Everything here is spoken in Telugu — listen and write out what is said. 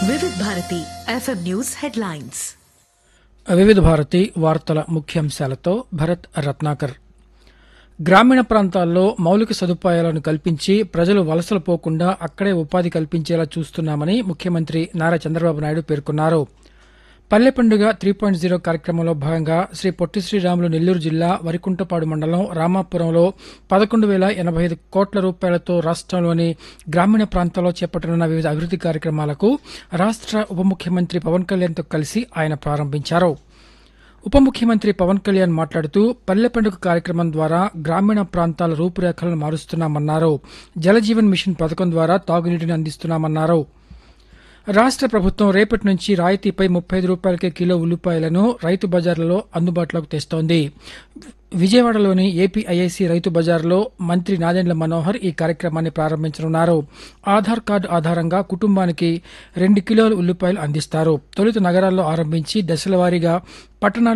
వివిధ భారతి ఎఫ్ఎం న్యూస్ హెడ్లైన్స్ వివిధ భారతి వార్తల ముఖ్యాంశాలతో భరత్ రత్నాకర్ గ్రామీణ ప్రాంతాల్లో మౌలిక సదుపాయాలను కల్పించి ప్రజలు వలసలు పోకుండా అక్కడే ఉపాధి కల్పించేలా చూస్తున్నామని ముఖ్యమంత్రి నారా చంద్రబాబు నాయుడు పేర్కొన్నారు పల్లె పండుగ త్రీ పాయింట్ జీరో కార్యక్రమంలో భాగంగా శ్రీ పొట్టి శ్రీరాములు నెల్లూరు జిల్లా వరికుంటపాడు మండలం రామాపురంలో పదకొండు వేల ఎనభై ఐదు కోట్ల రూపాయలతో రాష్ట్రంలోని గ్రామీణ ప్రాంతాల్లో చేపట్టనున్న వివిధ అభివృద్ది కార్యక్రమాలకు రాష్ట్ర ఉప ముఖ్యమంత్రి పవన్ కళ్యాణ్తో కలిసి ఆయన ప్రారంభించారు ఉప ముఖ్యమంత్రి పవన్ కళ్యాణ్ మాట్లాడుతూ పల్లె పండుగ కార్యక్రమం ద్వారా గ్రామీణ ప్రాంతాల రూపురేఖలను మారుస్తున్నామన్నారు జలజీవన్ మిషన్ పథకం ద్వారా తాగునీటిని అందిస్తున్నామన్నారు రాష్ట్ర ప్రభుత్వం రేపటి నుంచి రాయితీపై ముప్పై ఐదు రూపాయలకే కిలో ఉల్లిపాయలను రైతు బజార్లలో అందుబాటులోకి తెస్తోంది విజయవాడలోని ఏపీఐఐసి రైతు బజార్లో మంత్రి నాదెండ్ల మనోహర్ ఈ కార్యక్రమాన్ని ప్రారంభించనున్నారు ఆధార్ కార్డు ఆధారంగా కుటుంబానికి రెండు కిలోల ఉల్లిపాయలు అందిస్తారు తొలుత నగరాల్లో ఆరంభించి దశలవారీగా పట్టణాలు